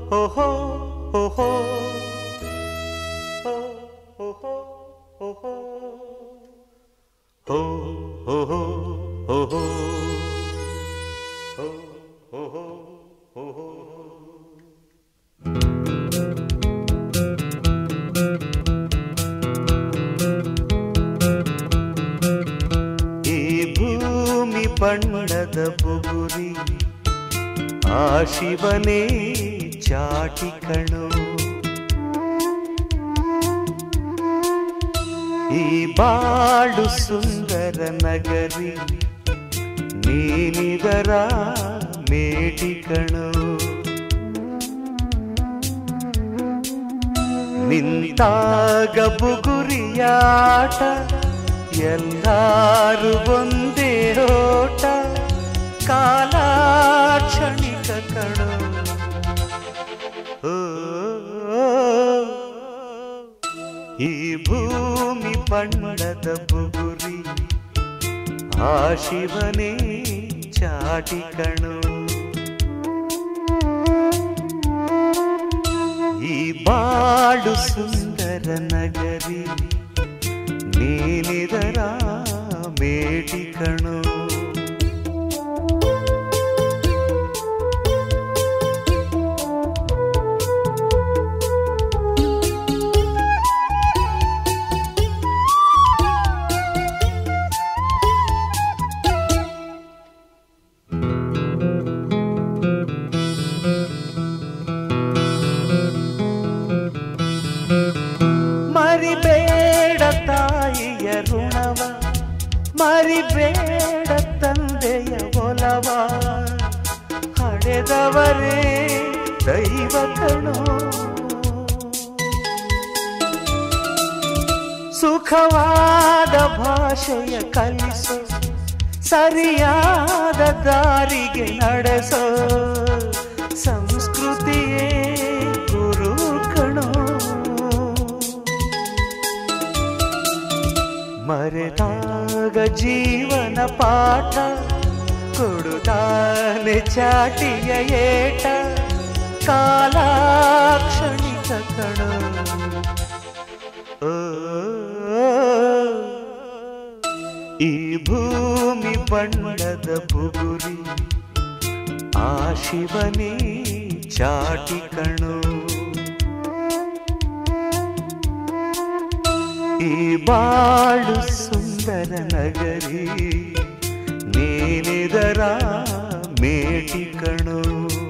ಹೋ ಹೋ ಹೋ ಹೋ ಹೋ ಹೋ ಹೋ ಹೋ ಹೋ ಹೋ ಹೋ ಹೋ ಹೋ ಹೋ ಹೋ ಹೋ ಹೋ ಹೋ ಈ ಭೂಮಿ ಬಣ್ಣದ ಬುಗುರಿ ಆ ಶಿವನೇ ಚಾಟಿ ಕಣು ಈ ಬಾಳು ಸುಂದರ ನಗರಿ ನೀನಿದರ ಮೇಟಿ ಕಣು ನಿಂತಾಗ ಬುಗುರಿಯಾಟ ಎಲ್ಲಾರು ಒಂದೇ ಓಟ ಕಾಲ ಕ್ಷಣಿಕ ಕಣು ಓ, ಈ ಭೂಮಿ ಬಣ್ಣದ ಬುಗುರಿ ಆ ಶಿವನೇ ಚಾಟಿ ಕಣು ಈ ಬಾಳು ಸುಂದರ ನಗರಿ ನೀನಿದರ ಮೇಟಿ ಕಣು ಮರಿಬೇಡ ತಾಯಿಯ ಋಣವ ಮರಿಬೇಡ ತಂದೆಯ ಒಲವ ಹಡೆದವರೇ ದೈವ ಕಣೋ ಸುಖವಾದ ಭಾಷೆಯ ಕಲಿಸೋ ಸರಿಯಾದ ದಾರಿಗೆ ನಡೆಸೋ ಸಂಸ್ಕೃತಿಯೇ ಗುರು ಕಣೋ ಮರೆತಾಗ ಜೀವನ ಪಾಠ ಕೊಡುತ್ತಾನೆ ಚಾಟಿಯ ಏಟ ಕಾಲಾಕ್ಷಣಿಕ ಕಣೋ ಓ, ಈ ಭೂಮಿ ಬಣ್ಣದ ಬುಗುರಿ ಆ ಶಿವನೇ ಚಾಟಿ ಕಣೋ ಈ ಬಾಳು ಸುಂದರ ನಗರಿ ನೀನಿದರ ಮೇಟಿ ಕಣೋ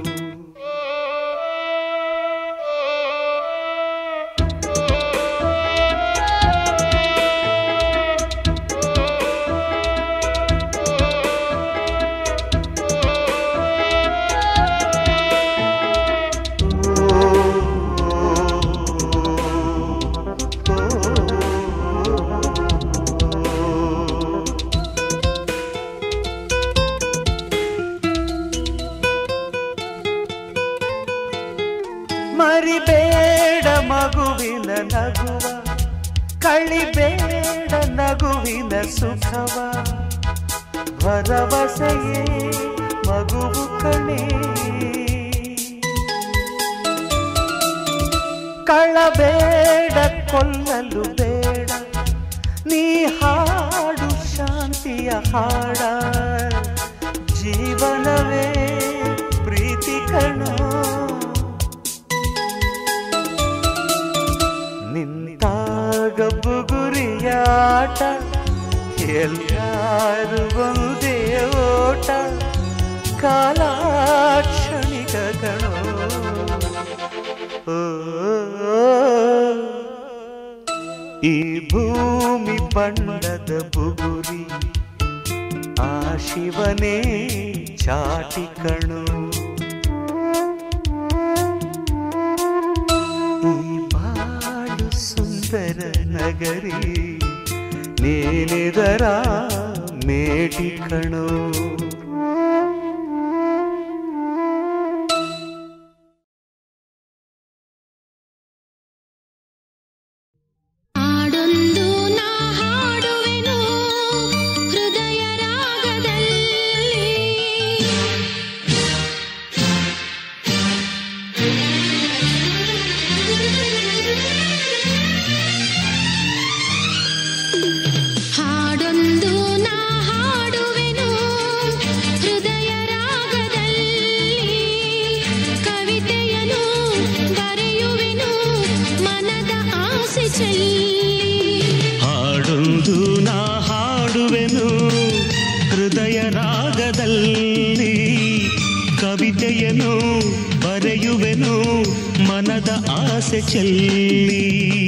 ಮರಿಬೇಡ ಮಗುವಿನ ನಗುವ ಕಳಿಬೇಡ ನಗುವಿನ ಸುಖವ ಭರವಸೆಯೇ ಮಗುವು ಕಣೆ ಕಳಬೇಡ ಕೊಲ್ಲಲು ಬೇಡ ನೀ ಹಾಡು ಶಾಂತಿಯ ಹಾಡ ಜೀವನವೇ ಪ್ರೀತಿ ಕಣೋ ನಿಂತಾಗ ಬುಗುರಿಯಾಟ ಎಲ್ಲಾರು ಒಂದೇ ಓಟ ಕಾಲಾಕ್ಷಣಿಕ ಕಣೋ ಓ, ಈ ಭೂಮಿ ಬಣ್ಣದ ಬುಗುರಿ ಆ ಶಿವನೇ ಚಾಟಿ ಕಣು ಈ ಬಾಳು ಸುಂದರ ನಗರಿ ನೀನಿದರ ಮೇಟಿ ಕಣೋ ಹಾಡೊಂದು ನಾ ಹಾಡುವೆನು ಹೃದಯ ರಾಗದಲ್ಲಿ ಚೆಲ್ಲಿ ಹಾಡೊಂದು ನಾ ಹಾಡುವೆನು ಹೃದಯ ರಾಗದಲ್ಲಿ ಕವಿತೆಯನ್ನು ಬರೆಯುವೆನು ಮನದ ಆಸೆ ಚೆಲ್ಲಿ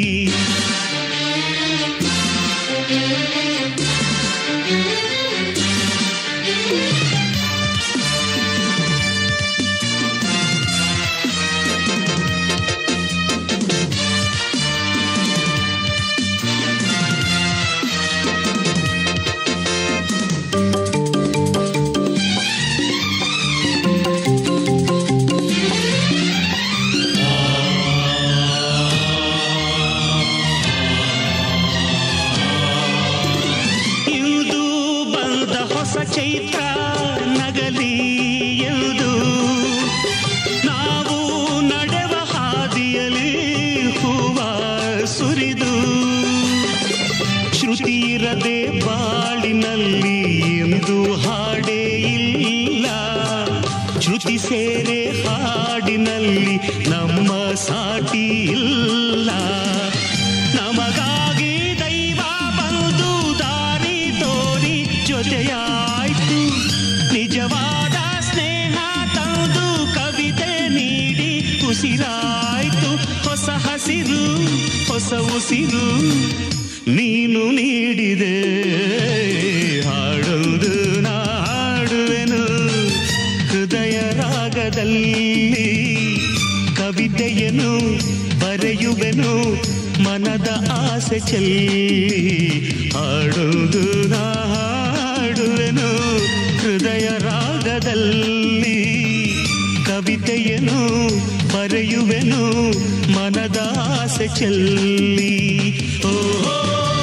ಇಂದು ಬಂದ ಹೊಸ ಚೈತ್ರ ನಗಲಿ ಎಂದು ನಾವು ನಡೆವ ಹಾದಿಯಲ್ಲಿ ಹೂವ ಸುರಿದು ಶ್ರುತಿ ಇರದೆ ಬಾಳಿನಲ್ಲಿ ಎಂದು ಹಾಡೇ ಇಲ್ಲ ಶ್ರುತಿ ಸೇರೆ ಹಾಡಿನಲ್ಲಿ ನಮ್ಮ ಸಾಟಿ ಇಲ್ಲ ನಮಗಾಗಿ ದೈವ ಬಂದು ದಾರಿ ತೋರಿ ಜೊತೆಯಾಯ್ತು ನಿಜವಾದ ಸ್ನೇಹ ತಂದು ಕವಿತೆ ನೀಡಿ ಉಸಿರಾಯ್ತು ಹೊಸ ಹಸಿರು ಹೊಸ ಉಸಿರು ನೀನು ನೀಡಿದೆ ಹಾಡೋದು ನಾ ಹಾಡುವೆನು ಹೃದಯ ರಾಗದಲ್ಲಿ ಕವಿತೆಯನ್ನು ಬರೆಯುವೆನು ಮನದ ಆಸೆ ಚೆಲ್ಲಿ ಹಾಡುವುದು ನಾ ಹಾಡುವೆನು ಹೃದಯ ರಾಗದಲ್ಲಿ ಕವಿತೆಯನ್ನು ಬರೆಯುವೆನು ಮನದ ಆಸೆ ಚೆಲ್ಲಿ ಓಹೋ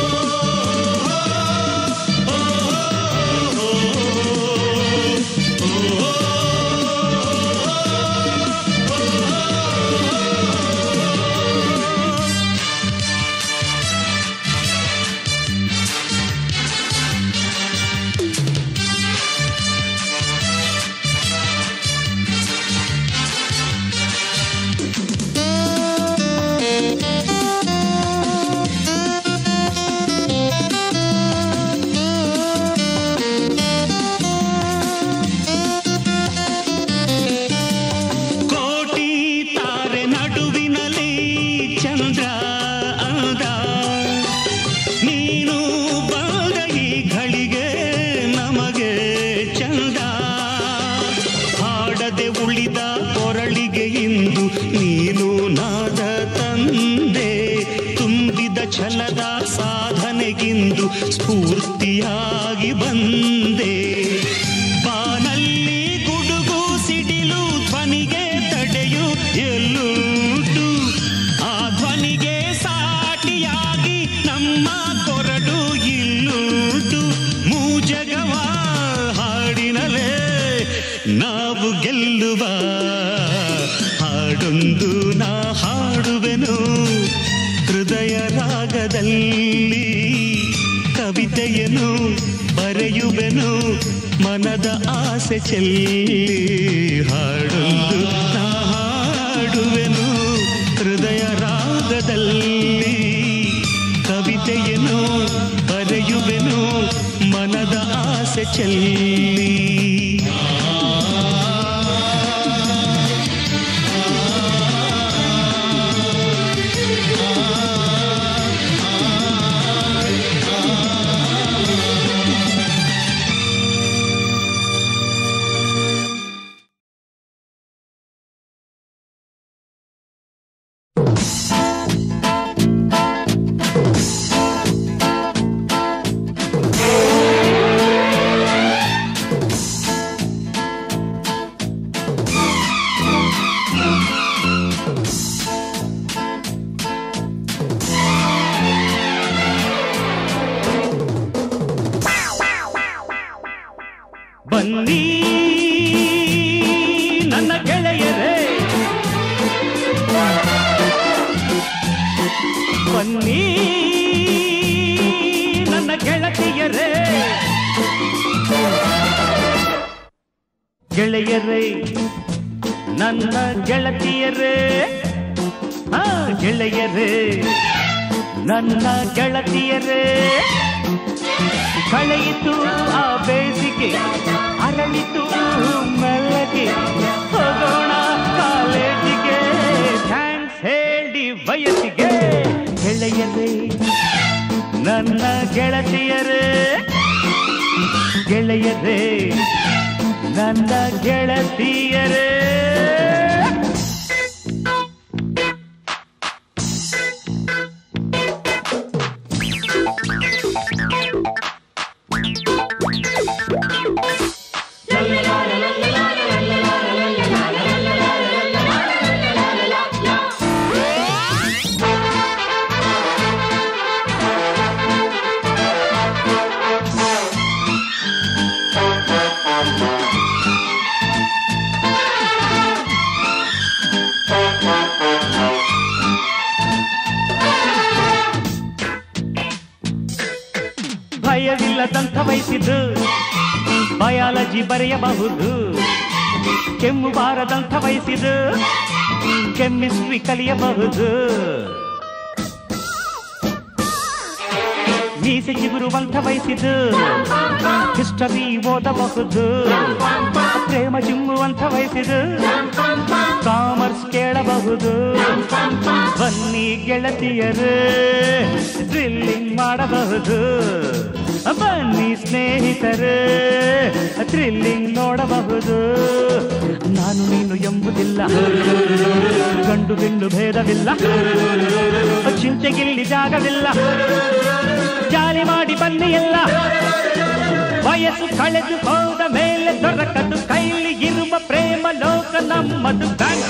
ಕೋಟಿ ತಾರೆ ನಡುವಿನಲ್ಲಿ ಚಂದ್ರ ಅಂದ ನೀನು ಬಂದ ಈ ಘಳಿಗೆ ನಮಗೆ ಚಂದ ಹಾಡದೆ ಉಳಿದ ಕೊರಳಿಗೆ ಇಂದು ನೀನು ನಾದ ತಂದೆ ತುಂಬಿದ ಛಲದ ಸಾಧನೆಗಿಂದು ಸ್ಫೂರ್ತಿಯಾಗಿ ಬಂದೆ ಬಾನಲ್ಲಿ ಗುಡುಗು ಸಿಡಿಲು ಧ್ವನಿಗೆ ತಡೆಯು ಎಲ್ಲುಂಟು ಆ ಧ್ವನಿಗೆ ಸಾಟಿಯಾಗಿ ನಮ್ಮ ಕೊರಡು ಇಲ್ಲುಂಟು ಮೂಜಗವ ಹಾಡಿನಲೇ ನಾವು ಗೆಲ್ಲುವ ಹಾಡೊಂದು ನಾ ಹಾಡುವೆನು ಹೃದಯ ರಾಗದಲ್ಲಿ ಕವಿತೆಯನ್ನು ಬರೆಯುವೆನು ಮನದ ಆಸೆ ಚೆಲ್ಲಿ ಹಾಡೊಂದು ನಾ ಹಾಡುವೆನು ಹೃದಯ ರಾಗದಲ್ಲಿ ಕವಿತೆಯನ್ನು ಬರೆಯುವೆನು ಮನದ ಆಸೆ ಚೆಲ್ಲಿ ಬನ್ನಿ ನನ್ನ ಗೆಳೆಯರೇ ಬನ್ನಿ ನನ್ನ ಗೆಳತಿಯರೇ ಗೆಳೆಯರೇ ನನ್ನ ಗೆಳತಿಯರೇ ಆ ಗೆಳೆಯರೇ ನನ್ನ ಗೆಳತಿಯರೇ ಕಳೆಯಿತು ಆ ಬೇಸಿಗೆ ಅರಳಿತು ಮೆಲ್ಲಗೆ ಹೋಗೋಣ ಕಾಲೇಜಿಗೆ ಥ್ಯಾಂಕ್ಸ್ ಹೇಳಿ ವಯಸ್ಸಿಗೆ ಗೆಳೆಯರೇ ನನ್ನ ಗೆಳತಿಯರೇ ಗೆಳೆಯರೇ ನನ್ನ ಗೆಳತಿಯರೇ ಭಯವಿಲ್ಲದಂಥ ವಯಸ್ಸಿದ್ದು ಬಯಾಲಜಿ ಬರೆಯಬಹುದು ಕೆಮ್ಮು ಬಾರದಂಥ ವಯಸ್ಸಿದ್ದು ಕೆಮಿಸ್ಟ್ರಿ ಕಲಿಯಬಹುದು ಮೀಸೆ ಚಿಗುರುವಂಥ ವಯಸ್ಸಿದ್ದು ಹಿಸ್ಟರಿ ಓದಬಹುದು ಪ್ರೇಮ ಚಿಮ್ಮುವಂಥ ವಯಸ್ಸಿದು ಕಾಮರ್ಸ್ ಕೇಳಬಹುದು ಬನ್ನಿ ಗೆಳತಿಯರು ಥ್ರಿಲ್ಲಿಂಗ್ ಮಾಡಬಹುದು ಬನ್ನಿ ಸ್ನೇಹಿತರು ಥ್ರಿಲ್ಲಿಂಗ್ ನೋಡಬಹುದು ನಾನು ನೀನು ಎಂಬುದಿಲ್ಲ ಗಂಡು ಬಿಂಡು ಭೇದವಿಲ್ಲ ಚಿಂತೆಗಿಲ್ಲಿ ಜಾಗವಿಲ್ಲ ಜಾಲಿ ಮಾಡಿ ಬನ್ನಿ ಎಲ್ಲ ವಯಸ್ಸು ಕಳೆದು ಹೋದ ಮೇಲೆ ದೊರಕದು ಕೈಲಿ ಇರುವ ಪ್ರೇಮ ಲೋಕ ನಮ್ಮದು ಬ್ಯಾಂಕ್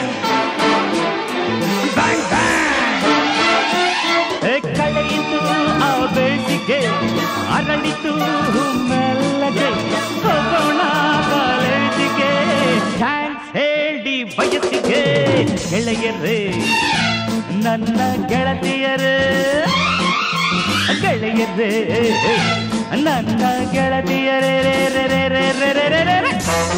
ಬ್ಯಾಂಕ್ ಬ್ಯಾಂಕ್ ಹೇ ಕಳೆಯಿತು ಆ ಬೇಸಿಗೆ ಅರಳಿತು ಮೆಲ್ಲಗೆ ಹೋಗೋಣ ಕಾಲೇಜಿಗೆ ಥ್ಯಾಂಕ್ಸ್ ಹೇಳಿ ವಯಸ್ಸಿಗೆ ಗೆಳೆಯರೇ ನನ್ನ ಗೆಳತಿಯರೇ ಗೆಳೆಯರೇ ನನ್ನ ಗೆಳತಿಯರೇ ರೇ ರೇ ರೇ ರೇ ರೇ ರೇ ರೇ ರೇ ರೇ.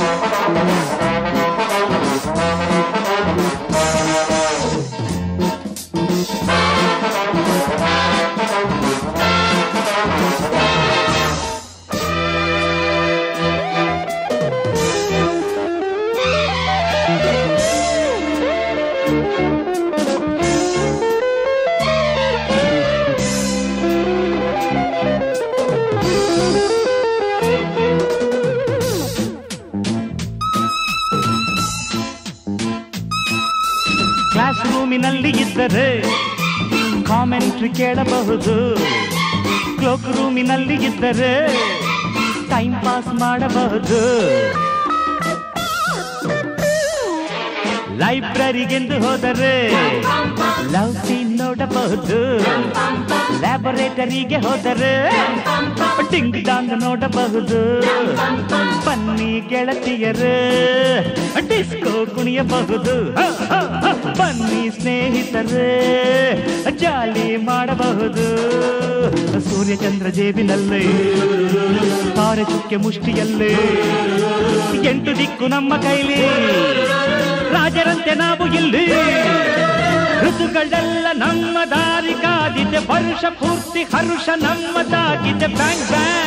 ಕ್ಲಾಸ್ ರೂಮಿನಲ್ಲಿ ಇದ್ದರೆ ಕಾಮೆಂಟ್ರಿ ಕೇಳಬಹುದು ಕ್ಲೋಕ್ ರೂಮಿನಲ್ಲಿ ಇದ್ದರೆ ಟೈಮ್ ಪಾಸ್ ಮಾಡಬಹುದು ಲೈಬ್ರರಿಗೆಂದು ಹೋದರೆ ಲವ್ ಸೀನ್ ನೋಡಬಹುದು ಲ್ಯಾಬೊರೇಟರಿಗೆ ಹೋದರೆ ಟಿಂಗ್ ಡಾಂಗ್ ನೋಡಬಹುದು ಬನ್ನಿ ಗೆಳತಿಯರು ಡಿಸ್ಕೋ ಕುಣಿಯಬಹುದು ಹ, ಹ, ಹ. ಬನ್ನಿ ಸ್ನೇಹಿತರು ಜಾಲಿ ಮಾಡಬಹುದು ಸೂರ್ಯಚಂದ್ರ ಜೇಬಿನಲ್ಲಿ ತಾರೆ ಚುಕ್ಕೆ ಮುಷ್ಟಿಯಲ್ಲಿ ಎಂಟು ದಿಕ್ಕು ನಮ್ಮ ಕೈಲಿ ರಾಜರಂತೆ ನಾವು ಇಲ್ಲಿ ಋತುಗಳೆಲ್ಲ ನಮ್ಮ ದಾರಿ ಕಾದಿದೆ ವರ್ಷ ಪೂರ್ತಿ ಹರುಷ ನಮ್ಮದಾಗಿದೆ ಬ್ಯಾಂಕ್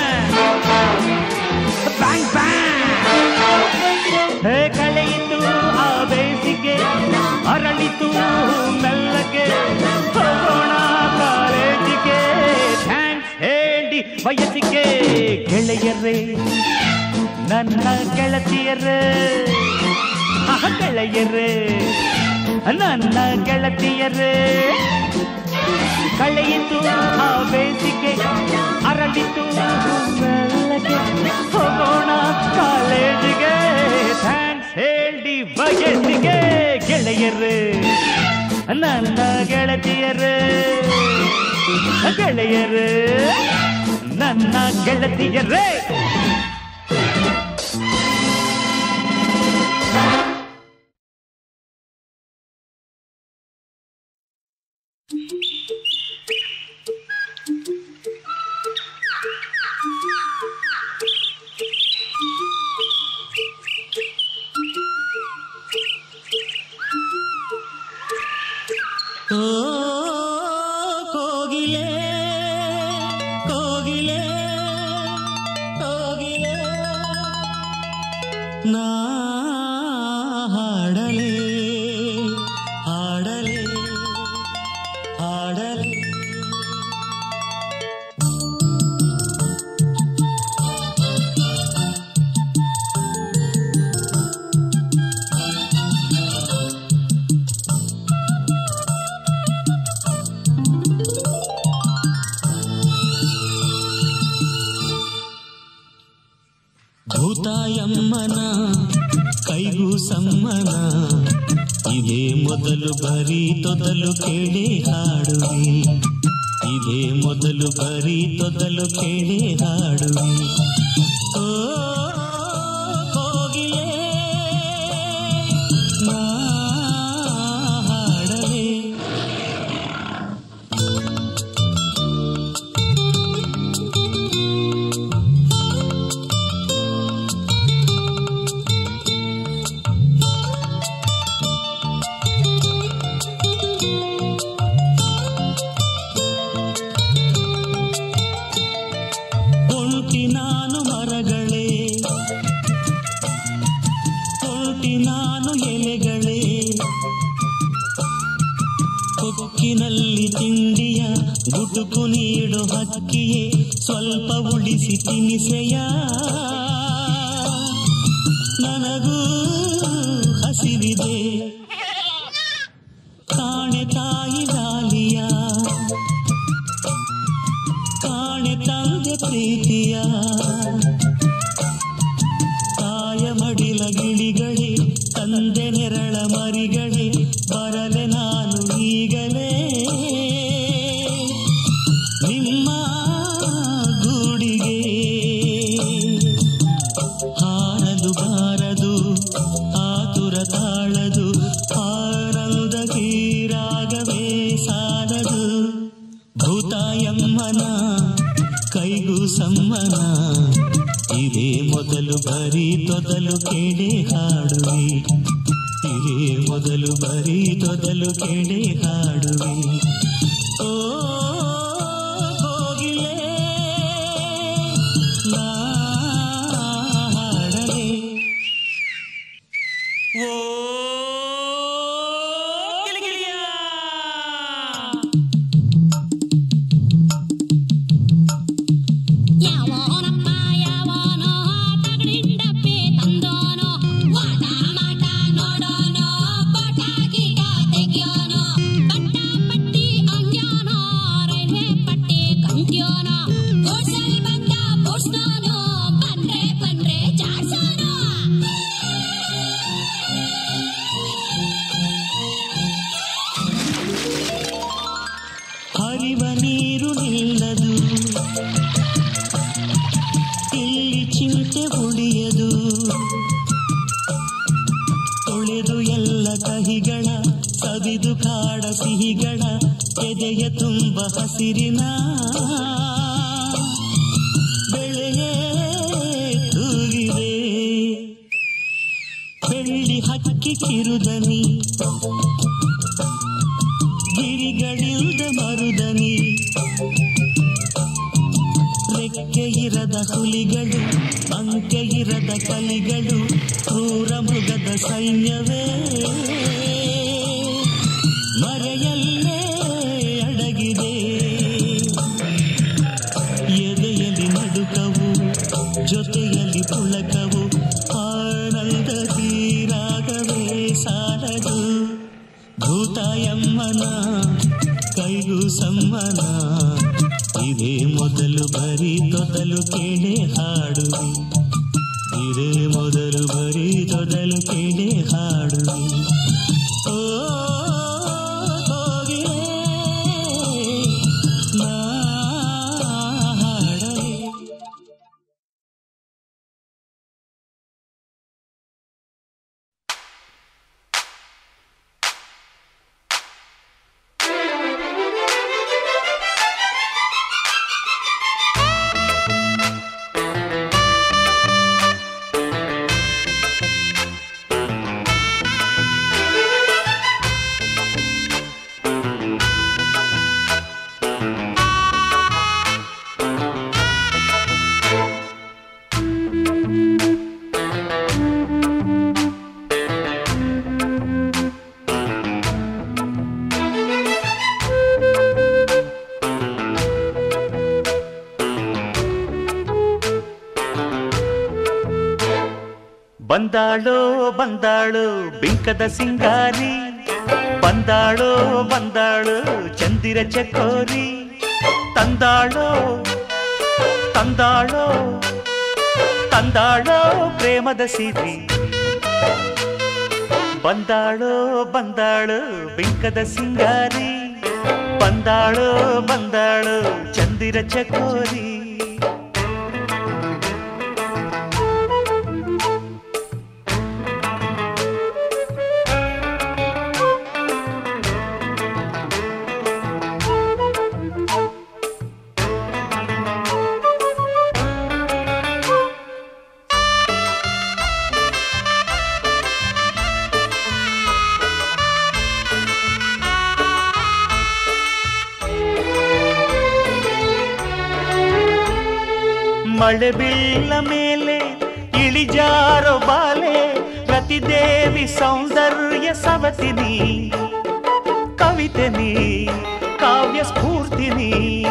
ಬ್ಯಾಂಕ್ ಬ್ಯಾಂಕ್ ಬ್ಯಾಂಕ್ ಹೇ ಕಳೆಯಿತು ಆ ಬೇಸಿಗೆ ಅರಳಿತು ಮೆಲ್ಲಗೆ ಹೋಗೋಣ ಕಾಲೇಜಿಗೆ ಥ್ಯಾಂಕ್ಸ್ ಹೇಳಿ ವಯಸ್ಸಿಗೆ ಗೆಳೆಯರೇ ನನ್ನ ಗೆಳತಿಯರೇ ಆಹ, ಗೆಳೆಯರೇ ನನ್ನ ಗೆಳತಿಯರೇ ಕಳೆಯಿತು ಆ ಬೇಸಿಗೆ ಅರಳಿತು ಮೆಲ್ಲಗೆ ಹೋಗೋಣ ಕಾಲೇಜಿಗೆ ಥ್ಯಾಂಕ್ಸ್ ಹೇಳಿ ಬಯಸಿಗೆ ಗೆಳೆಯರೇ ನನ್ನ ಗೆಳತಿಯರೇ ಗೆಳೆಯರೇ ನನ್ನ ಗೆಳತಿಯರೇ ಓ ಇದೇ ಮೊದಲು ಬರೀ ತೊದಲು ಕೇಳಿ ಹಾಡುವೆ ಇದೇ ಮೊದಲು ಬರೀ ತೊದಲು ಕೇಳಿ ಹಾಡುವೆ ಓ ಕೋಗಿಲೆ ನಾ ಹಾಡಲೇ ಒಂಟಿ ನಾನು ಮರಗಳೇ ಒಂಟಿ ನಾನು ಎಲೆಗಳೇ ಕೊಕ್ಕಿನಲ್ಲಿ ತಿಂಡಿಯ ಗುಟುಕು ನೀಡು ಹಕ್ಕಿಯೇ ಸ್ವಲ್ಪ ಉಳಿಸಿ ತಿನಿಸೆಯ ನನಗೂ ಹಸಿವಿದೆ ಕಾಣೆ ತಾಯಿ ಲಾಲಿಯ ಕಾಣೆ ತಂದೆ ಪ್ರೀತಿಯ ತಾಯ ಮಡಿಲ ಗಿಳಿಗಳೇ ತಂದೆ ನೆರಳ ಮರಿಗಳೇ ಬರಲೆ ನಾನು ಈಗಲೇ ನಿಮ್ಮ ಗೂಡಿಗೆ ಹಾರದು ಬಾರದು ಆತುರ ತಾಳದು ಆನಂದ ತೀರಾಗವೇ ಸಾಲದು ಭೂತಾಯಮ್ಮನ ಕೈಗೂ ಸಮ್ಮನ ಇದೇ ಮೊದಲು ಬರೀ ತೊದಲು ಕೇಳಿ ಹಾಡುವೆ ಇದೇ ಮೊದಲು ಬರೀ ತೊದಲು ಕೇಳಿ ಹಾಡುವೆ ಓ ಕೋಗಿಲೆ ನಾ ಹಾಡಲೇ ಓ ಗಿಲಿಗಿಲಿಯ ಯಾವನಪ್ಪ ಯಾವನೋ ಪಗಡಿಂಡ ಪೇ ತಂದೋನೋ ವಾಟ ಮಾಟ ನೋಡೋನೋ ಪಟಾಕಿ ತೆಗಿಯೋನೋ ಪಟ್ಟ ಪಟ್ಟಿ ಅಂಗ್ಯೋನೋ ರೈಲ್ವೆ ಪಟ್ಟಿ ಕಂಟ್ಯೋನೋ ಗೋಡ್ಸಲ್ ಬಂದ ಬೋಡ್ಸ್ನೋನೋ ಬಂದ್ರೆ ಬಂದ್ರೆ ಜಾಡ್ಸೋನೋ ಹರಿವ ನೀರು ನಿಲ್ಲದು ಇಲ್ಲಿ ಚಿಂತೆ ಉಳಿಯದು ತೊಳೆದು ಎಲ್ಲ ಕಹಿಗಳ ಸವಿದು ಕಾಡ ಸಿಹಿಗಳ ಎದೆಯ ತುಂಬ ಹಸಿರಿನ ಬೆಳೆಯೇ ತೂಗಿದೆ ಬೆಳ್ಳಿ ಹಕ್ಕಿ ಕಿರುದನಿ ಗಿರಿಗಳಿಲ್ದ ಮರುದನಿ ರೆಕ್ಕೆ ಇರದ ಹುಲಿಗಳು ಅಂಕೆ ಇರದ ಕಲಿಗಳು ಕ್ರೂರ ಮೃಗದ ಸೈನ್ಯವೇ ಮರೆಯಲ್ಲೇ ಅಡಗಿದೆ ಎದೆಯಲ್ಲಿ ನಡುಕವು ಜೊತೆಯಲ್ಲಿ ಪುಳಕವು ಆನಂದ ತೀರಾಗವೇ ಸಾಲದು ಭೂತಾಯಮ್ಮನ ಕೈಗೂ ಸಮ್ಮನ ಇದೇ ಮೊದಲು ಬರೀ ತೊದಲು ಕೇಳಿ ಹಾಡುವೆ ಇದೇ ಮೊದಲು ಬರೀ ತೊದಲು ಕೇಳಿ ಹಾಡುವೆ ಓ ಕೋಗಿಲೆ, ನಾ ಹಾಡಲೇ ಬಂದಾಳೋ ಬಂದಾಳು ಬಿಂಕದ ಸಿಂಗಾರಿ ಬಂದಾಳೋ ಬಂದಾಳು ಚಂದಿರ ಚಕೋರಿ ತಂದಾಳೋ ತಂದಾಳೋ ತಂದಾಳೋ ಪ್ರೇಮದ ಸಿರಿ ಬಂದಾಳೋ ಬಂದಾಳು ಬಿಂಕದ ಸಿಂಗಾರಿ ಬಂದಾಳೋ ಬಂದಾಳು ಚಂದಿರ ಚಕೋರಿ ಮಳೆ ಬೀಳ ಮೇಲೆ ಇಳಿಜಾರೋ ಬಾಲೆ ರತಿದೇವಿ ಸೌಂದರ್ಯ ಸವತಿನಿ ಕವಿತೆ ನೀ ಕಾವ್ಯ ಸ್ಫೂರ್ತಿನಿ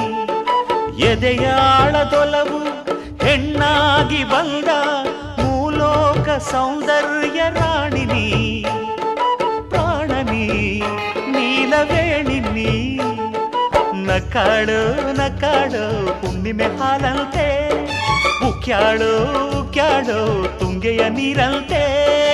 ಎದೆಯಾಳದೊಲವು ಹೆಣ್ಣಾಗಿ ಬಂದ ಮೂಲೋಕ ಸೌಂದರ್ಯ ರಾಣಿನಿ ಪ್ರಾಣನಿ ನೀಲವೇಣಿನಿ ನಕಾಳು ನಕಾಳು ಹುಣ್ಣಿಮೆ ಹಾಲಂತೆ ಉಕ್ಯಾಳು ಉಕ್ಯಾಳು ತುಂಗೆಯ ನೀರಂತೆ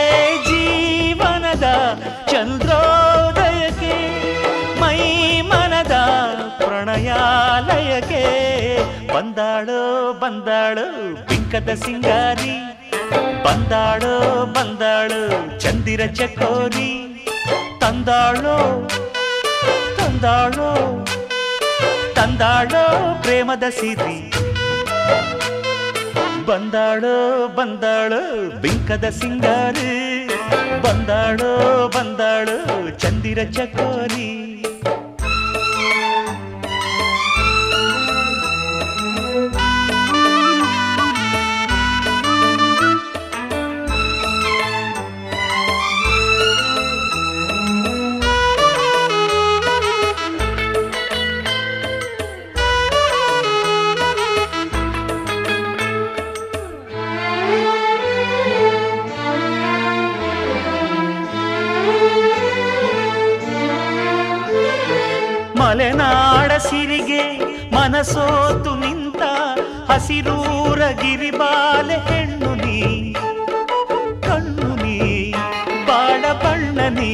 ಜೀವನದ ಚಂದ್ರೋದಯಕ್ಕೆ ಮೈ ಮನದ ಪ್ರಣಯಾಲಯಕ್ಕೆ ಬಂದಾಳು ಬಂದಾಳು ಬಿಂಕದ ಸಿಂಗಾರಿ ಬಂದಾಳು ಬಂದಾಳು ಚಂದಿರ ಚಕೋರಿ ತಂದಾಳೋ ತಂದಾಳೋ ತಂದಾಳೋ ಪ್ರೇಮದ ಸಿರಿ ಬಂದಾಳೋ ಬಂದಾಳು ಬಿಂಕದ ಸಿಂಗಾರಿ ಬಂದಾಳೋ ಬಂದಾಳು ಚಂದಿರ ಚಕೋರಿ ಮಲೆನಾಡ ಸಿರಿಗೆ ಮನಸೋತು ನಿಂತ ಹಸಿರೂರ ಗಿರಿಬಾಲೆ ಹೆಣ್ಣು ನೀ ಕಣ್ಣು ನೀ ಬಾಳ ಬಣ್ಣ ನೀ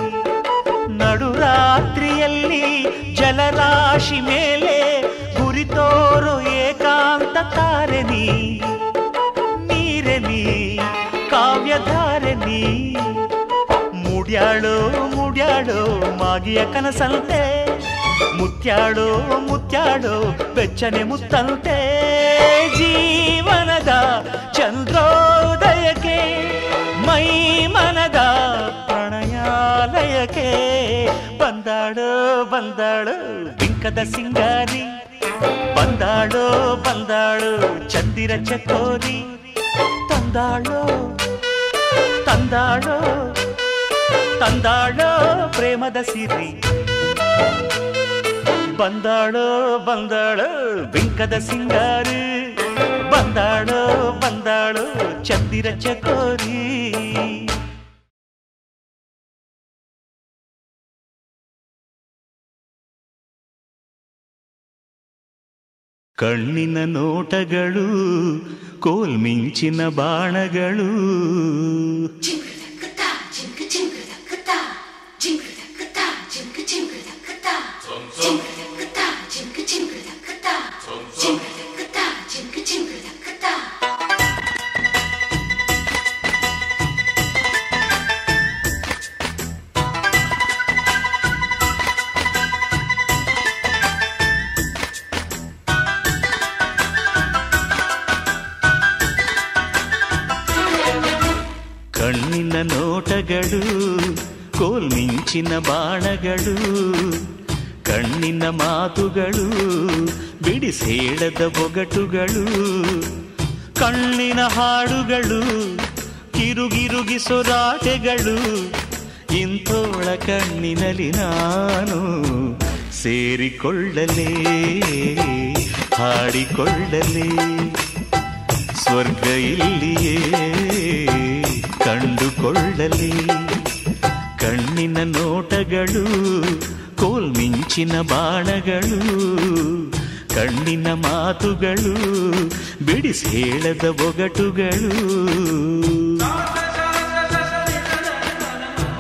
ನಡುರಾತ್ರಿಯಲ್ಲಿ ಜಲರಾಶಿ ಮೇಲೆ ಗುರಿತೋರು ಏಕಾಂತ ತಾರೆ ನೀ ನೀರೆ ನೀ ಕಾವ್ಯಧಾರೆ ನೀ ಮುಡ್ಯಾಳು ಮುಡ್ಯಾಳು ಮಾಗಿಯ ಕನಸಂತೆ ಮುತ್ಯಾಳು ಮುತ್ಯಾಳು ಬೆಚ್ಚನೆ ಮುತ್ತಂತೆ ಜೀವನದ ಚಂದ್ರೋದಯಕ್ಕೆ ಮೈ ಮನದ ಪ್ರಣಯಾಲಯಕ್ಕೆ ಬಂದಾಳು ಬಂದಾಳು ಬಿಂಕದ ಸಿಂಗಾರಿ ಬಂದಾಳು ಬಂದಾಳು ಚಂದಿರ ಚಕೋರಿ ತಂದಾಳು ತಂದಾಳೋ ತಂದಾಳೋ ಪ್ರೇಮದ ಸಿರಿ ಬಂದಾಳೋ ಬಂದಾಳೋ ಬಿಂಕದ ಸಿಂಗಾರಿ ಬಂದಾಳೋ ಬಂದಾಳೋ ಚಂದಿರ ಚಕೋರಿ ಕಣ್ಣಿನ ನೋಟಗಳು ಕೋಲ್ಮಿಂಚಿನ ಬಾಣಗಳು 징글다크다 징글 징글다크다 징글다크다 징글 징글다크다 징글다크다 징글 징글다크다 징글다크다 징글 징글다크다 ಕಣ್ಣಿನ ನೋಟಗಳು ಕೋಲ್ಮಿಂಚಿನ ಬಾಣಗಳು ಕಣ್ಣಿನ ಮಾತುಗಳು ಬಿಡಿಸೇಳದ ಬೊಗಟುಗಳು ಕಣ್ಣಿನ ಹಾಡುಗಳು ಕಿರುಗಿರುಗಿಸೊರಾಟೆಗಳು ಇಂಥೋಳ ಕಣ್ಣಿನಲ್ಲಿ ನಾನು ಸೇರಿಕೊಳ್ಳಲೇ ಹಾಡಿಕೊಳ್ಳಲೇ ಸ್ವರ್ಗ ಇಲ್ಲಿಯೇ ಕಂಡುಕೊಳ್ಳಲಿ ಕಣ್ಣಿನ ನೋಟಗಳು ಕೋಲ್ಮಿಂಚಿನ ಬಾಣಗಳು ಕಣ್ಣಿನ ಮಾತುಗಳು ಬಿಡಿಸಿ ಹೇಳದ ಒಗಟುಗಳು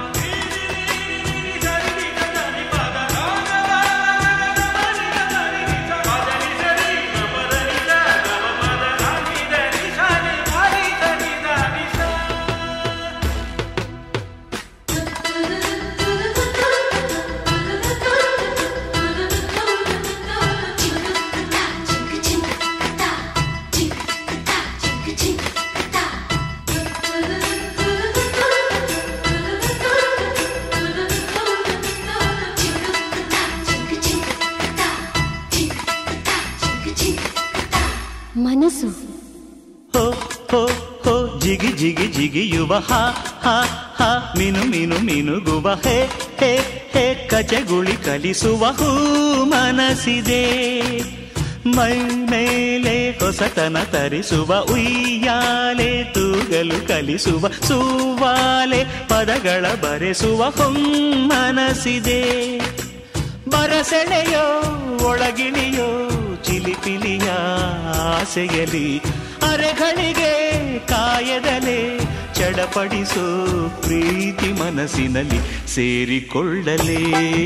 ಕನಸು ಹೋ ಹೋ ಹೋ ಜಿಗಿ ಜಿಗಿ ಜಿಗಿಯುವ ಹ ಹ ಹ ಮೀನು ಮೀನು ಮೀನುಗುವ ಹೇ ಹೇ ಹೇ ಕಚಗುಳಿ ಕಲಿಸುವ ಹೂ ಮನಸ್ಸಿದೆ ಮೈ ಮೇಲೆ ಹೊಸತನ ತರಿಸುವ ಉಯ್ಯಾಲೆ ತೂಗಲು ಕಲಿಸುವ ಸೂವಾಲೆ ಪದಗಳ ಬರೆಸುವ ಹೊಮ್ಮನಸಿದೆ ಬರಸೆಳೆಯೋ ಒಳಗಿಳಿಯೋ ಚಿಲಿಪಿಲಿಯ ಆಸೆಯಲಿ ಅರೆಗಳಿಗೆ ಕಾಯದಲೆ ಚಡಪಡಿಸೋ ಪ್ರೀತಿ ಮನಸ್ಸಿನಲ್ಲಿ ಸೇರಿಕೊಳ್ಳಲೇ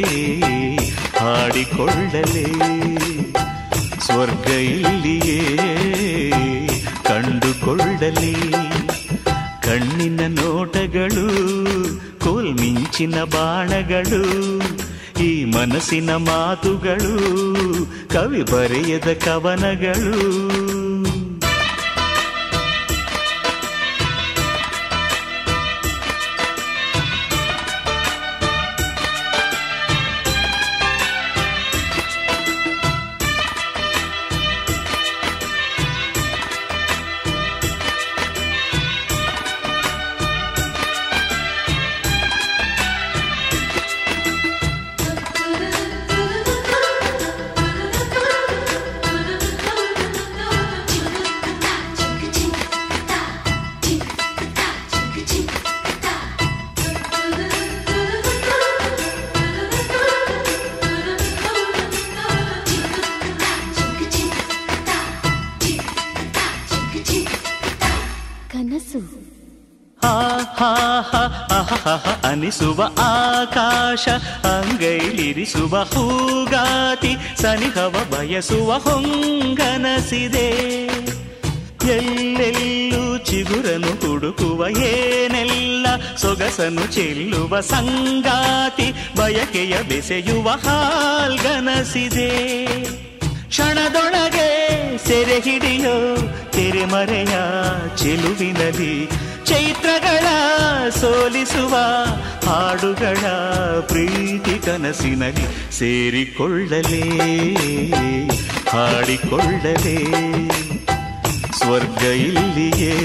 ಹಾಡಿಕೊಳ್ಳಲೇ ಸ್ವರ್ಗ ಇಲ್ಲಿಯೇ ಕಂಡುಕೊಳ್ಳಲಿ ಕಣ್ಣಿನ ನೋಟಗಳು ಕೋಲ್ಮಿಂಚಿನ ಬಾಣಗಳು ಈ ಮನಸ್ಸಿನ ಮಾತುಗಳು ಕವಿ ಬರೆಯದ ಕವನಗಳು ಕನಸು ಹಾ ಹಾ ಹಾ ಅಹಹ ಅನಿಸುವ ಆಕಾಶ ಅಂಗೈಲಿರಿಸುವ ಹೂಗಾತಿ ಸನಿಹವ ಬಯಸುವ ಹೊಂಗನಸಿದೆ ಎಲ್ಲೆಲ್ಲೂ ಚಿಗುರನು ಹುಡುಕುವ ಏನೆಲ್ಲ ಸೊಗಸನು ಚೆಲ್ಲುವ ಸಂಗಾತಿ ಬಯಕೆಯ ಬೆಸೆಯುವ ಹಾಲ್ಗನಸಿದೆ ಕ್ಷಣದೊಳಗೆ ಸೆರೆ ಹಿಡಿಯೋ ತೆರೆಮರೆಯ ಚೆಲುವಿನಲ್ಲಿ ಚೈತ್ರಗಳ ಸೋಲಿಸುವ ಹಾಡುಗಳ ಪ್ರೀತಿ ಕನಸಿನಲ್ಲಿ ಸೇರಿಕೊಳ್ಳಲೇ ಹಾಡಿಕೊಳ್ಳಲೇ ಸ್ವರ್ಗ ಇಲ್ಲಿಯೇ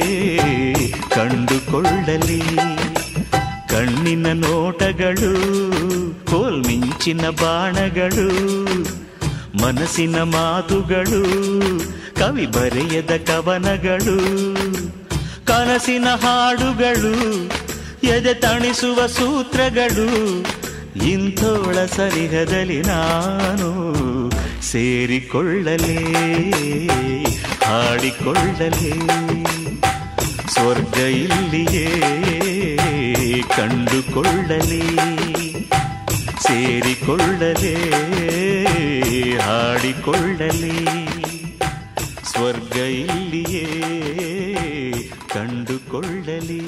ಕಂಡುಕೊಳ್ಳಲಿ ಕಣ್ಣಿನ ನೋಟಗಳು ಕೋಲ್ಮಿಂಚಿನ ಬಾಣಗಳು ಮನಸ್ಸಿನ ಮಾತುಗಳು ಕವಿ ಬರೆಯದ ಕವನಗಳು ಕನಸಿನ ಹಾಡುಗಳು ಎದೆ ತಣಿಸುವ ಸೂತ್ರಗಳು ಇಂಥೋಳ ಸರಿಹದಲ್ಲಿ ನಾನು ಸೇರಿಕೊಳ್ಳಲೇ ಹಾಡಿಕೊಳ್ಳಲೇ ಸ್ವರ್ಗ ಇಲ್ಲಿಯೇ ಕಂಡುಕೊಳ್ಳಲೇ ಸೇರಿಕೊಳ್ಳಲೇ ಹಾಡಿಕೊಳ್ಳಲೇ ಸ್ವರ್ಗ ಇಲ್ಲಿಯೇ ಕಂಡುಕೊಳ್ಳಲೇ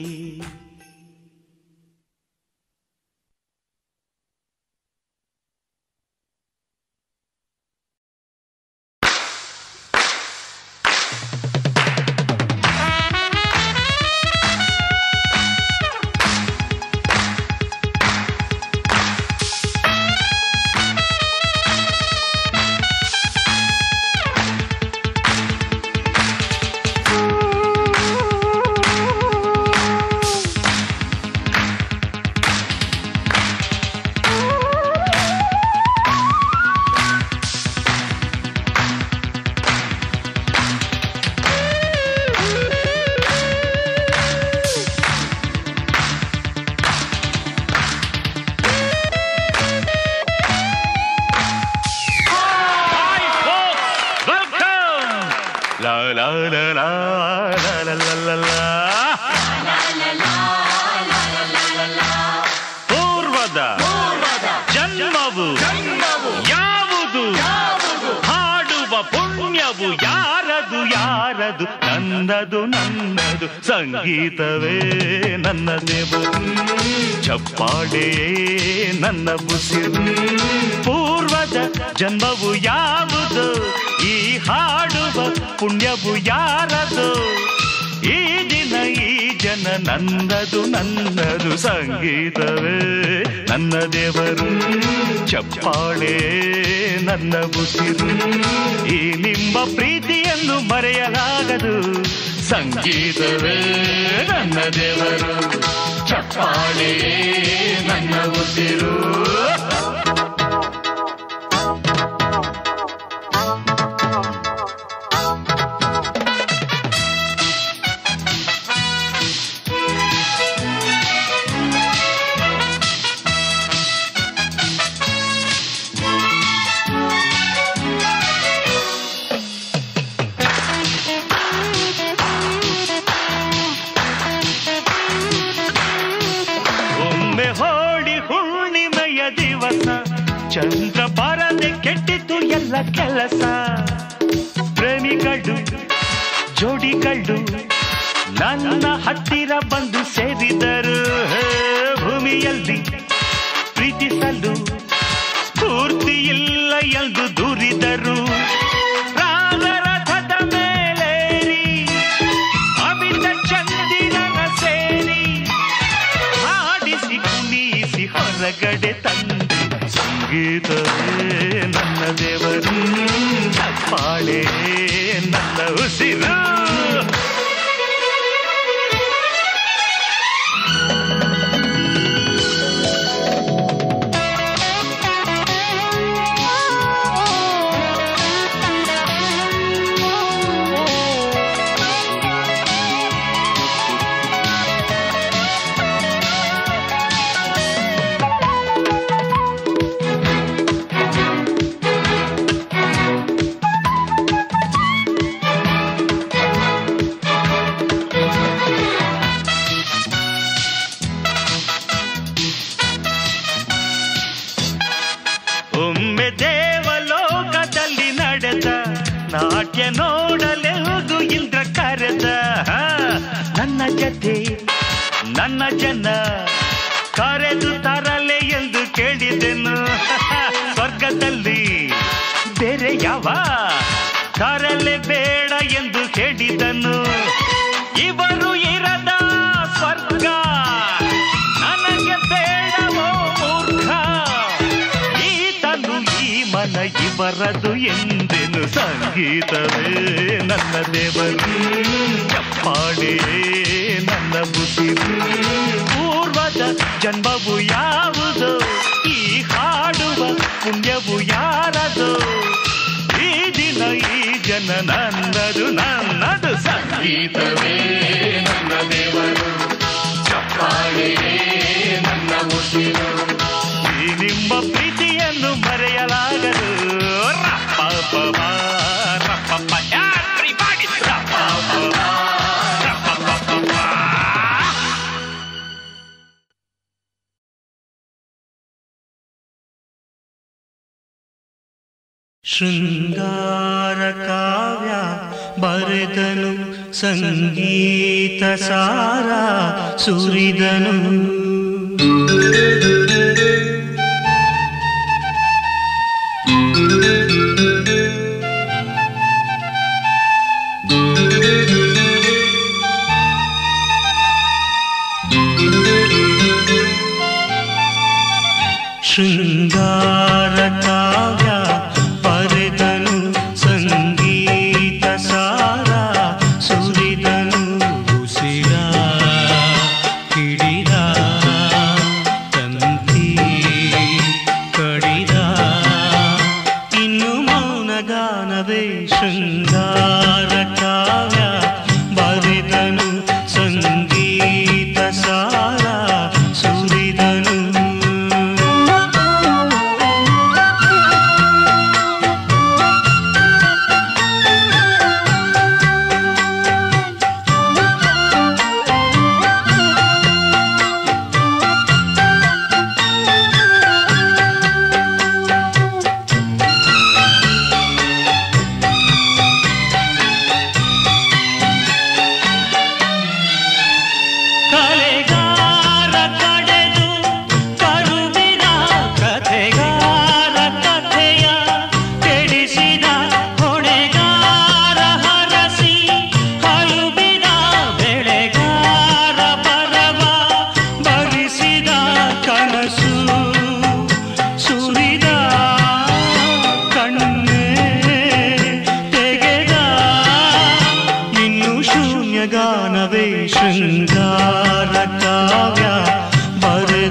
Welcome! La la la la la la la la la. ಪೂರ್ವದ ಜನ್ಮವು ಯಾವುದು ಹಾಡುವ ಪುಣ್ಯವು ಯಾರದು ಯಾರದು ನನ್ನದು ನನ್ನದು ಸಂಗೀತವೇ ನನ್ನ ದೇವು ಚಪ್ಪಾಳೆಯೇ ನನ್ನ ಮುಸಿರು ಪೂರ್ವದ ಜನ್ಮವು ಯಾವುದು ಈ ಹಾಡುವ ಪುಣ್ಯವು ಯಾರದು ಈ ದಿನ ಈ ಜನ ನನ್ನದು ನನ್ನದು ಸಂಗೀತವೇ ನನ್ನ ದೇವರು ಚಪ್ಪಾಳೆ ನನ್ನ ಉಸಿರು ಈ ನಿಮ್ಮ ಪ್ರೀತಿಯ ಪ್ರೀತಿಯನ್ನು ಮರೆಯಲಾಗದು ಸಂಗೀತವೇ ನನ್ನ ದೇವರು ಚಪ್ಪಾಳೆ ನನ್ನ ಉಸಿರು ಒಮ್ಮೆ ಹೋಳಿ ಹುಣ್ಣಿಮೆಯ ದಿವಸ ಚಂದ್ರ ಬರದೆ ಕೆಟ್ಟಿತು ಎಲ್ಲ ಕೆಲಸ ಪ್ರೇಮಿಗಳು ಜೋಡಿಗಳು ನನ್ನ ಹತ್ತಿರ ಬಂದು ಸೇರಿದರು ಹೇ, ಭೂಮಿಯಲ್ಲಿ ಪ್ರೀತಿಸಲು ಸ್ಫೂರ್ತಿ ಇಲ್ಲ ಎಂದು ದೂರಿದರು ರಾಗರಥದ ಮೇಲೇರಿ ಅಮಿತ ಚಂದಿರನ ಸೇರಿ ಹಾಡಿಸಿ ಕುಣಿಸಿ ಹೊರಗಡೆ ತಂದೆ ಸಂಗೀತವೇ ನನ್ನ ದೇವರು ಚಪ್ಪಾಳೆ ನನ್ನ ಉಸಿರು ಒಮ್ಮೆ ದೇವಲೋಕದಲ್ಲಿ ನಡೆದ ನಾಟ್ಯ ನೋಡಲೆಂದು ಇಂದ್ರ ಕರೆದ ಹಾ, ನನ್ನ ಜತೆ ನನ್ನ ಜನ ಕರೆದು ತರಲೆ ಎಂದು ಕೇಳಿದೆನು ಸ್ವರ್ಗದಲ್ಲಿ ಬೇರೆ ಯಾವ ತರಲೆ ಬೇಡ ಎಂದು ಕೇಳಿದನು ಇವರು ಇರದ ಸ್ವರ್ಗ ನನಗೆ ಬೇಡವೋ ಮೂರ್ಖ ಈತನು ಈ ಮನ ಇವರದು ಎಂದೆನು ಸಂಗೀತವೇ ನನ್ನ ದೇವರು ಚಪ್ಪಾಳೆ ನನ್ನ ಬುದ್ಧಿವು ಪೂರ್ವದ ಜನ್ಮವು ಯಾವುದು ಈ ಹಾಡುವ ಪುಣ್ಯವು ಯಾರದು ಈ ದಿನ ಈ ಜನ ನನ್ನದು ನನ್ನದು ಸಂಗೀತವೇ ನನ್ನ ದೇವರು ಚಪ್ಪಾಳೆ ನನ್ನ ಉಸಿರು ಈ ನಿಮ್ಮ ಪ್ರೀತಿಯನ್ನು ಮರೆಯಲಾಗದು ರಪ್ಪಪಪ, ರಪ್ಪಪ, everybody, ರಪ್ಪಪಪ, ರಪ್ಪಪಪ. ಶೃಂಗಾರ ಕಾವ್ಯ ಬರೆದನು ಸಂಗೀತ ಸಾರ ಸುರಿದನು ಶೃಂಗಾರ ಕಾವ್ಯ ಬರೆದನು ಸಂಗೀತ ಸಾರ ಸುರಿದನು ಉಸಿರ ಹಿಡಿದ ತಂತಿ ಕಡಿದ ಇನ್ನು ಮೌನಗಾನವೇ ಶೃಂಗಾರ ಕಾವ್ಯ ಬರೆದನು ಸಂಗೀತ ಸಾರ ಸುರಿದನು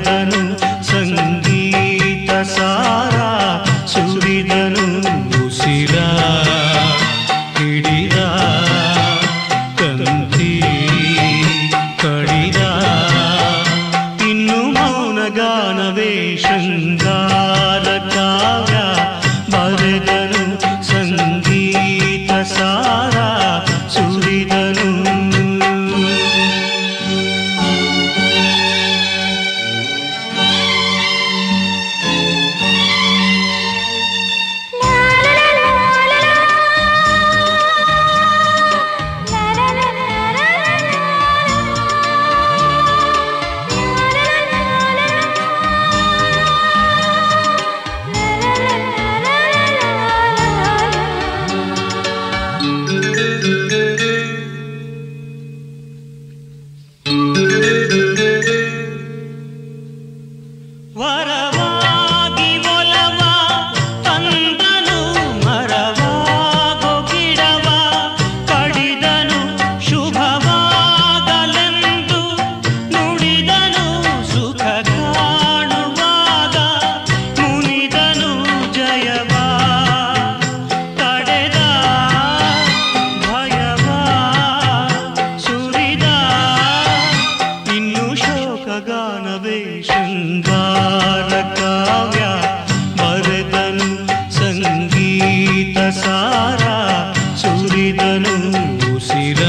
ಬರೆದನು ಸಂಗೀತ ಸಾರ ಸುರಿದನು ಉಸಿರ ಹಿಡಿದ ಕಂತಿ ಕಡಿದ ಇನ್ನು ಮೌನ ಗಾನವೇ ಶೃಂಗಾರ ಕಾವ್ಯ ಬರೆದನು ಸಂಗೀತ ಸಾರ ಸುರಿದನು ವರವಾಗಿ ಒಲವ ತಂದನು ಮರವಾಗೋ ಗಿಡವ ಕಡಿದನು ಶುಭವಾಗಲೆಂದು ನುಡಿದನು ಸುಖ ಕಾಣುವಾಗ ಮುನಿದನು ಜಯವ ತಡೆದ ಭಯವ ಸುರಿದ ಇನ್ನು ಶೋಕಗಾನವೇ ಶೃಂಗಾರ ಕಾವ್ಯ ಬರೆದನು ಸಂಗೀತ ಸಾರ ಸುರಿದನು ಉಸಿರ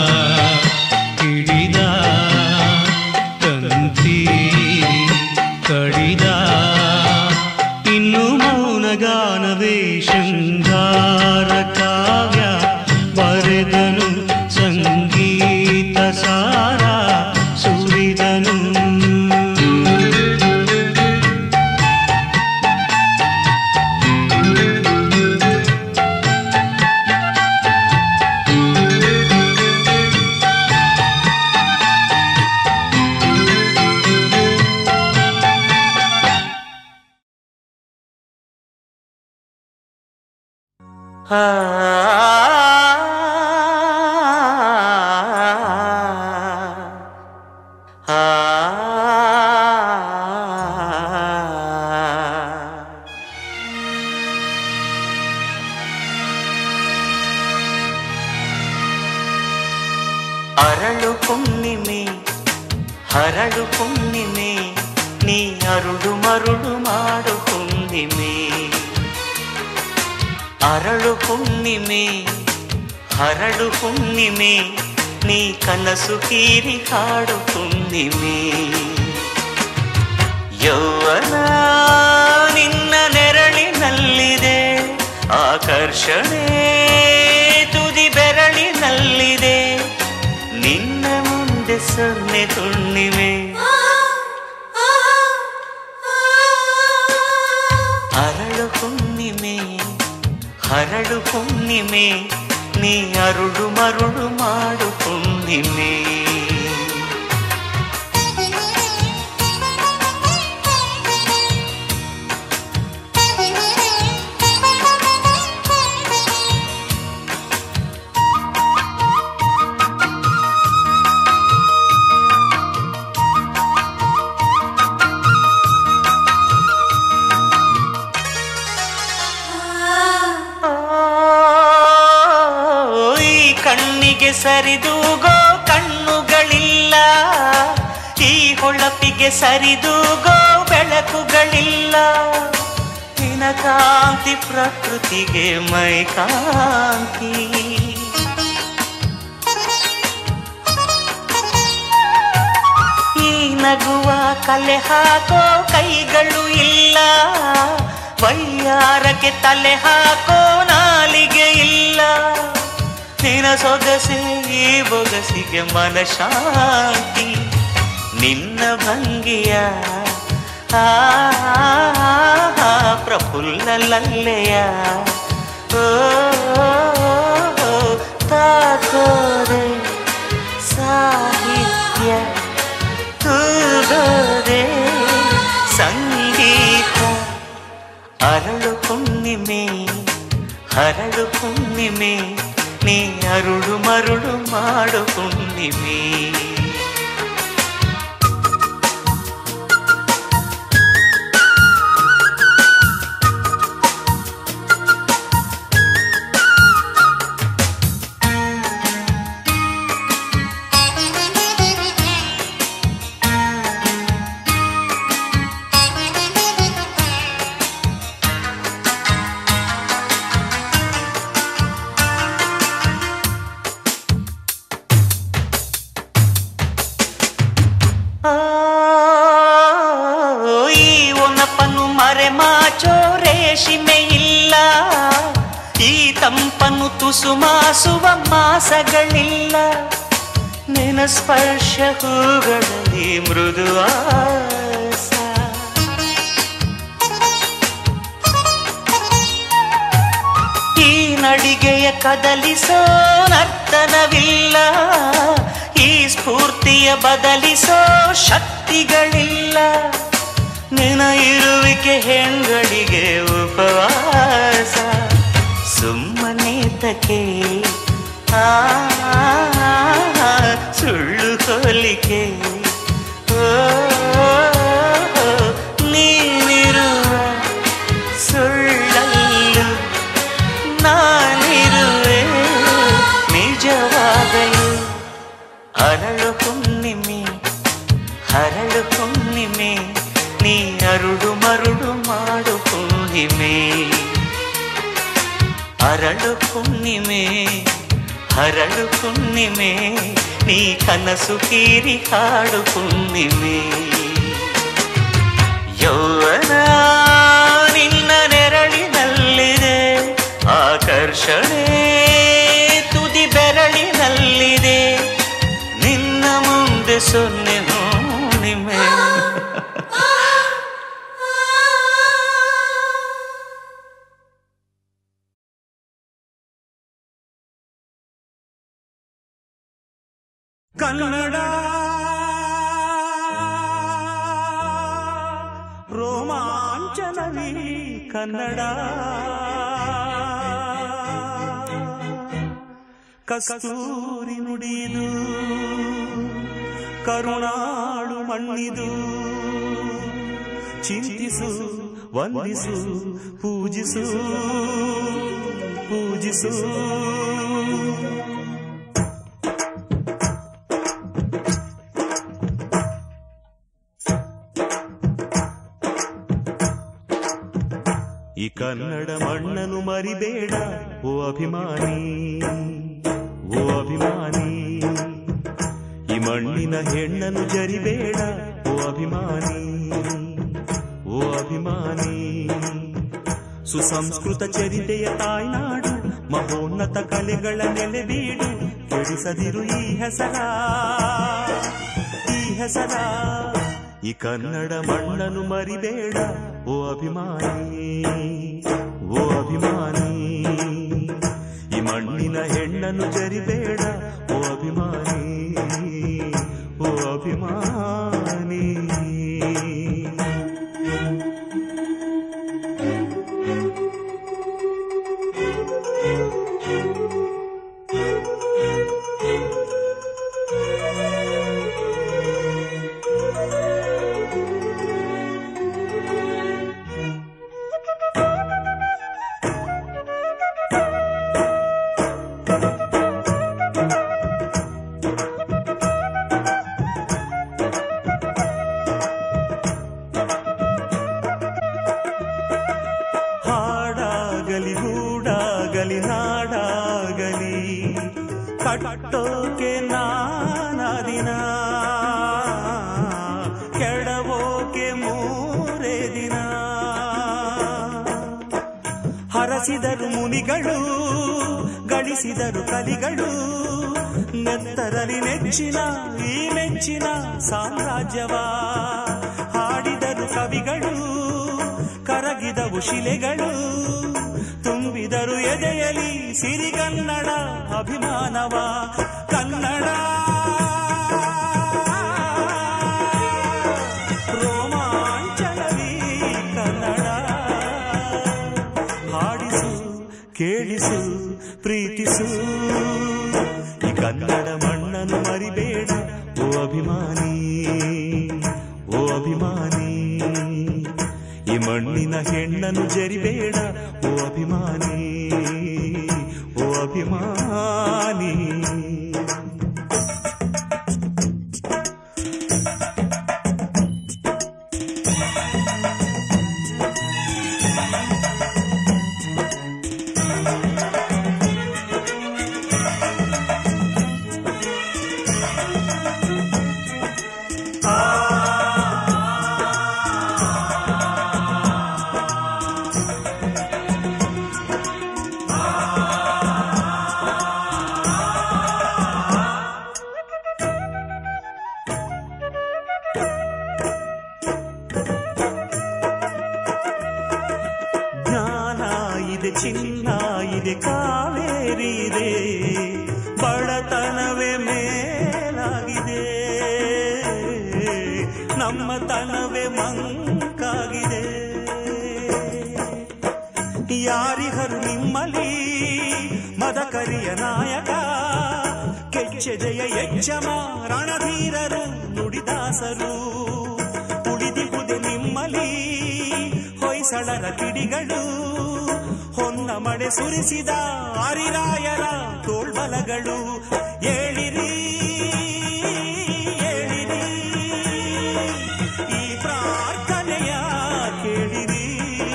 ಹಿಡಿದ ತಂತಿ ಕಡಿದ ಇನ್ನು ಮೌನಗಾನವೇ ಶೃಂಗಾರ ಕಾವ್ಯ ಬರೆದನು ಸಂಗೀತ ಸಾರ ಸುರಿದನು ಅರಳು ಹುಣ್ಣಿಮೆ ಹರಳು ಹುಣ್ಣಿಮೆ ನೀ ಅರುಳು ಮರುಳು ಮಾಡು ಹುಣ್ಣಿಮೆ ಅರಳು ಹುಣ್ಣಿಮೆ ಹರಳು ಹುಣ್ಣಿಮೆ ನೀ ಕನಸು ಕೀರಿ ಹಾಡು ಹುಣ್ಣಿಮೆ ಯೌವನ ನಿನ್ನ ನೆರಳಿನಲ್ಲಿದೆ ಆಕರ್ಷಣೆ ತುದಿ ಬೆರಳಿನಲ್ಲಿದೆ ನಿನ್ನ ಮುಂದೆ ಸೊನ್ನೆ ಹುಣ್ಣಿಮೆ ಅರಳು ಹುಣ್ಣಿಮೆ ಹರಳು ಹುಣ್ಣಿಮೆ ನೀ ಅರುಳು ಮರುಳು ಮಾಡು ಹುಣ್ಣಿಮೆ ಓ, ಈ ಕಣ್ಣಿಗೆ ಸರಿದೂಗೋ ಕಣ್ಣುಗಳಿಲ್ಲ ಈ ಹೊಳಪಿಗೆ ಸರಿದೂಗೋ ಬೆಳಕುಗಳಿಲ್ಲ ನಿನ ಕಾಂತಿ ಪ್ರಕೃತಿಗೆ ಮೈ ಕಾಂತಿ ಈ ನಗುವ ಕಲೆ ಹಾಕೋ ಕೈಗಳು ಇಲ್ಲ ವೈಯಾರಕ್ಕೆ ತಲೆ ಹಾಕೋ ನಾಲಿಗೆ ಇಲ್ಲ ನಿನ ಸೊಗಸೆ ಈ ಬೊಗಸಿಗೆ ಮನಶಾಂತಿ ನಿನ್ನ ಭಂಗಿಯ ಆ ಪ್ರಫುಲ್ಲ ಲಲ್ಲೆಯ ಓ ತಾಕೋರೆ ಸಾಹಿತ್ಯ ತೂಗೋದೆ ಸಂಗೀತ ಅರಳು ಹುಣ್ಣಿಮೆ ಹರಳು ಹುಣ್ಣಿಮೆ ನೀ ಅರುಳು ಮರುಳು ಮಾಡು ಹುಣ್ಣಿಮೆ ಮರೆಮಾಚೋ ರೇಷಿಮೆ ಇಲ್ಲ ಈ ತಂಪನ್ನು ತುಸುಮಾಸುವ ಮಾಸಗಳಿಲ್ಲ ನಿನ ಸ್ಪರ್ಶ ಹೂಗಳಲ್ಲಿ ಮೃದುವಾಸ ಈ ನಡಿಗೆಯ ಕದಲಿಸೋ ನರ್ತನವಿಲ್ಲ ಈ ಸ್ಫೂರ್ತಿಯ ಬದಲಿಸೋ ಶಕ್ತಿಗಳಿಲ್ಲ ನಿನ ಇರುವಿಕೆ ಹೆಣ್ಗಳಿಗೆ ಉಪವಾಸ ಸುಮ್ಮನೆ ತಕೆ ಆ ಸುಳ್ಳು ಹೋಲಿಕೆ ಓ, ನೀನಿರುವ ಸುಳ್ಳಲ್ಲು ನಾನಿರುವೆ ನಿಜವಾಗಲು ಅರಳು ಹುಣ್ಣಿಮೆ ಹರಳು ಹುಣ್ಣಿಮೆ ನೀ ಅರುಳು ಮರುಳು ಮಾಡು ಹುಣ್ಣಿಮೆ ಅರಳು ಹುಣ್ಣಿಮೆ ಹರಳು ಹುಣ್ಣಿಮೆ ನೀ ಕನಸು ಕೀರಿ ಹಾಡು ಹುಣ್ಣಿಮೆ ಯೌವನ ನಿನ್ನ ನೆರಳಿನಲ್ಲಿದೆ ಆಕರ್ಷಣೆ ತುದಿ ಬೆರಳಿನಲ್ಲಿದೆ ನಿನ್ನ ಮುಂದೆ ಸೊನ್ನೆ ನಿಮೆ ಕನ್ನಡ ರೋಮಾಂಚನವೀ ಕನ್ನಡ ಕಸ್ತೂರಿ ನುಡಿದು ಕರುಣಾಳು ಮಣ್ಣಿದು ಚಿಂತಿಸು ವಂದಿಸು ಪೂಜಿಸು ಪೂಜಿಸು ಈ ಕನ್ನಡ ಮಣ್ಣನ್ನು ಮರಿಬೇಡ ಓ ಅಭಿಮಾನಿ ಓ ಅಭಿಮಾನಿ ಈ ಮಣ್ಣಿನ ಹೆಣ್ಣನ್ನು ಜರಿಬೇಡ ಓ ಅಭಿಮಾನಿ ಓ ಅಭಿಮಾನಿ ಸುಸಂಸ್ಕೃತ ಚರಿತೆಯ ತಾಯ್ನಾಡು ಮಹೋನ್ನತ ಕಲೆಗಳ ನೆಲೆಬೀಡು ಕೆಡಿಸದಿರು ಈ ಹೆಸರ ಈ ಹೆಸರ ಈ ಕನ್ನಡ ಮಣ್ಣನ್ನು ಮರಿಬೇಡ ಓ ಅಭಿಮಾನಿ ಓ ಅಭಿಮಾನಿ ಈ ಮಣ್ಣಿನ ಹೆಣ್ಣನ್ನು ಜರಿಬೇಡ ಓ ಅಭಿಮಾನಿ ಓ ಅಭಿಮಾನಿ ಹಾಡಾಗಲಿ ಗೂಡಾಗಲಿ ನಾಡಾಗಲಿ ಕಟ್ಟೋಕೆ ನಾನದಿನ ಕೆಡವೋಕೆ ಮೂರೇ ದಿನ ಹರಸಿದರು ಮುನಿಗಳು ಗಳಿಸಿದರು ಕಲಿಗಳು ನೆತ್ತರಲಿ ನೆಚ್ಚಿನ ಈ ನೆಚ್ಚಿನ ಸಾಮ್ರಾಜ್ಯವ ಹಾಡಿದರು ಕವಿಗಳು ಕರಗಿದವು ಶಿಲೆಗಳು ತುಂಬಿದರು ಎದೆಯಲಿ ಸಿರಿಗನ್ನಡ ಅಭಿಮಾನವ ಕನ್ನಡ ರೋಮಾಂಚನವೀ ಕನ್ನಡ ಹಾಡಿಸು ಕೇಳಿಸು ಪ್ರೀತಿಸು ಈ ಕನ್ನಡ ಮಣ್ಣನ್ನು ಮರಿಬೇಡ ಓ ಅಭಿಮಾನಿ ಓ ಅಭಿಮಾನಿ ಈ ಮಣ್ಣಿನ ಹೆಣ್ಣನ್ನು ಜರಿಬೇಡ ಓ ಅಭಿಮಾನಿ ಓ ಅಭಿಮಾನಿ ನಮಗೆ ಕಾವೇರಿ ಇದೆ ಬಡತನವೇ ಮೇಲಾಗಿದೆ ನಮ್ಮ ತನವೇ ಮಂಕಾಗಿದೆ ಯಾರಿಹರು ನಿಮ್ಮಲಿ ಮದಕರಿಯ ನಾಯಕ ಕೆಚ್ಚೆದೆಯ ಎಚ್ಚಮ ರಣಧೀರರು ನುಡಿದಾಸರು ಉಳಿದಿಹುದೆ ನಿಮ್ಮಲಿ ಹೊಯ್ಸಳರ ಕಿಡಿಗಳು ಹೊನ್ನ ಮಳೆ ಸುರಿಸಿದ ಹರಿರಾಯರ ತೋಳ್ಬಲಗಳು ಏಳಿರಿ ಏಳಿರಿ ಈ ಪ್ರಾರ್ಥನೆಯ ಕೇಳಿರಿ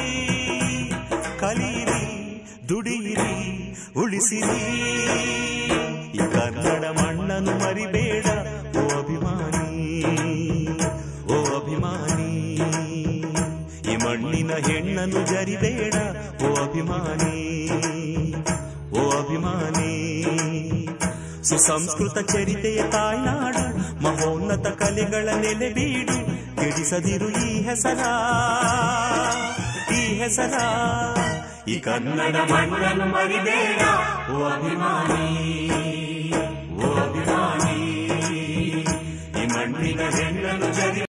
ಕಲೀರಿ ದುಡಿಯಿರಿ ಉಳಿಸಿರಿ ಈ ಕನ್ನಡ ಮಣ್ಣನ್ನು ಮರಿಬೇಡ ಓ ಅಭಿಮಾನಿ ಓ ಅಭಿಮಾನಿ ಈ ಮಣ್ಣಿನ ಹೆಣ್ಣನ್ನು ಜರಿಬೇಡ ಓ ಅಭಿಮಾನಿ ಓ ಅಭಿಮಾನಿ ಸುಸಂಸ್ಕೃತ ಚರಿತೆಯ ತಾಯ್ನಾಡು ಮಹೋನ್ನತ ಕಲೆಗಳ ನೆಲೆ ಬೀಡು ಕೆಡಿಸದಿರು ಈ ಹೆಸರ ಈ ಹೆಸರ ಈ ಕನ್ನಡ ಮಣ್ಣನ್ನು ಮರಿಬೇಡ ಓ ಅಭಿಮಾನಿ ಓ ಅಭಿಮಾನಿ ಈ ಮಣ್ಣಿನ ಹೆಣ್ಣನ್ನು ಜರಿ